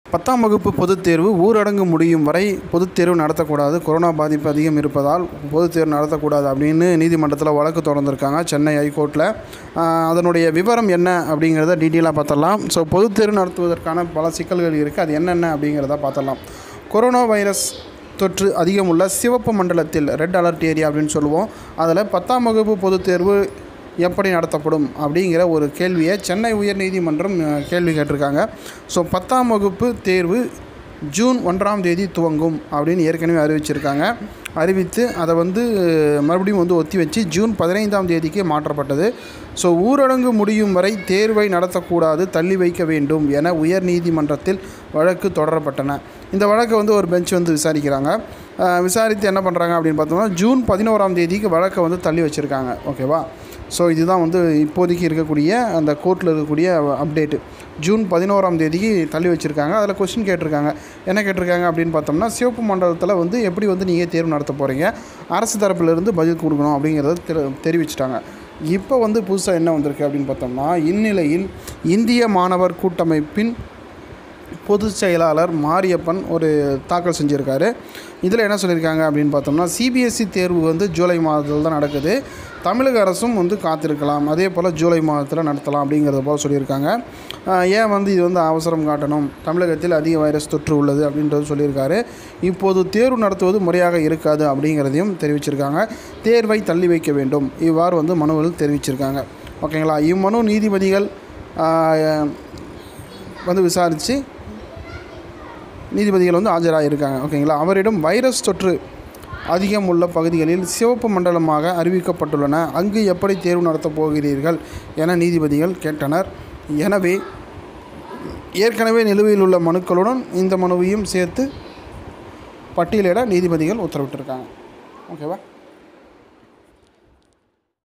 பத்தாம் வகுப்பு பொதுத் தேர்வு ஊரடங்கு முடியும் வரை பொதுத் தேர்வு நடத்தக்கூடாது கொரோனா பாதிப்பு அதிகம் இருப்பதால் பொதுத் தேர்வு நடத்தக்கூடாது அப்படின்னு நீதிமன்றத்தில் வழக்கு தொடர்ந்துருக்காங்க சென்னை ஹைகோர்ட்டில் அதனுடைய விவரம் என்ன அப்படிங்கிறத டீட்டெயிலாக பார்த்துடலாம் ஸோ பொதுத் தேர்வு நடத்துவதற்கான பல சிக்கல்கள் இருக்குது அது என்னென்ன அப்படிங்கிறத பார்த்துடலாம் கொரோனா வைரஸ் தொற்று அதிகம் உள்ள சிவப்பு மண்டலத்தில் ரெட் அலர்ட் ஏரியா அப்படின்னு சொல்லுவோம் அதில் பத்தாம் வகுப்பு பொதுத் தேர்வு எப்படி நடத்தப்படும் அப்படிங்கிற ஒரு கேள்வியை சென்னை உயர்நீதிமன்றம் அஹ், கேள்வி கேட்டிருக்காங்க ஸோ பத்தாம் வகுப்பு தேர்வு ஜூன் ஒன்றாம் தேதி துவங்கும் அப்படின்னு ஏற்கனவே அறிவிச்சிருக்காங்க அறிவித்து அதை வந்து அஹ், மறுபடியும் வந்து ஒத்தி வச்சு ஜூன் பதினைந்தாம் தேதிக்கு மாற்றப்பட்டது ஸோ ஊரடங்கு முடியும் வரை தேர்வை நடத்தக்கூடாது தள்ளி வைக்க வேண்டும் என உயர்நீதிமன்றத்தில் வழக்கு தொடரப்பட்டன இந்த வழக்கை வந்து ஒரு பெஞ்ச் வந்து விசாரிக்கிறாங்க அஹ், விசாரித்து என்ன பண்ணுறாங்க அப்படின்னு பார்த்தோம்னா ஜூன் பதினோராம் தேதிக்கு வழக்கை வந்து தள்ளி வச்சுருக்காங்க ஓகேவா ஸோ இதுதான் வந்து இப்போதைக்கு இருக்கக்கூடிய அந்த கோர்ட்டில் இருக்கக்கூடிய அப்டேட்டு ஜூன் பதினோராம் தேதிக்கு தள்ளி வச்சுருக்காங்க அதில் கொஸ்டின் கேட்டிருக்காங்க என்ன கேட்டிருக்காங்க அப்படின்னு பார்த்தோம்னா சிவப்பு மண்டலத்தில் வந்து எப்படி வந்து நீங்கள் தேர்வு நடத்த போகிறீங்க அரசு தரப்பிலிருந்து பதில் கொடுக்கணும் அப்படிங்கிறத தெரி தெரிவிச்சிட்டாங்க இப்போ வந்து புதுசாக என்ன வந்திருக்கு அப்படின்னு பார்த்தோம்னா இந்நிலையில் இந்திய மாணவர் கூட்டமைப்பின் பொதுச் செயலாளர் மாரியப்பன் ஒரு தாக்கல் செஞ்சுருக்காரு இதில் என்ன சொல்லியிருக்காங்க அப்படின்னு பார்த்தோம்னா சிபிஎஸ்சி தேர்வு வந்து ஜூலை மாதத்தில் தான் நடக்குது தமிழக அரசும் வந்து காத்திருக்கலாம் அதே போல் ஜூலை மாதத்தில் நடத்தலாம் அப்படிங்கிறத போல் சொல்லியிருக்காங்க ஆஹ் ஏன் வந்து இது வந்து அவசரம் காட்டணும் தமிழகத்தில் அதிக வைரஸ் தொற்று உள்ளது அப்படின்றது சொல்லியிருக்காரு இப்போது தேர்வு நடத்துவது முறையாக இருக்காது அப்படிங்கிறதையும் தெரிவிச்சிருக்காங்க தேர்வை தள்ளி வைக்க வேண்டும் இவ்வாறு வந்து மனுவில் தெரிவிச்சிருக்காங்க ஓகேங்களா இம்மனு நீதிபதிகள் ஆஹ் வந்து விசாரித்து நீதிபதிகள் வந்து ஆஜராகியிருக்காங்க ஓகேங்களா அவரிடம் வைரஸ் தொற்று அதிகம் உள்ள பகுதிகளில் சிவப்பு மண்டலமாக அறிவிக்கப்பட்டுள்ளன அங்கு எப்படி தேர்வு நடத்தப் போகிறீர்கள் என நீதிபதிகள் கேட்டனர் எனவே ஏற்கனவே நிலுவையில் உள்ள மனுக்களுடன் இந்த மனுவையும் சேர்த்து பட்டியலிட நீதிபதிகள் உத்தரவிட்டிருக்காங்க ஓகேவா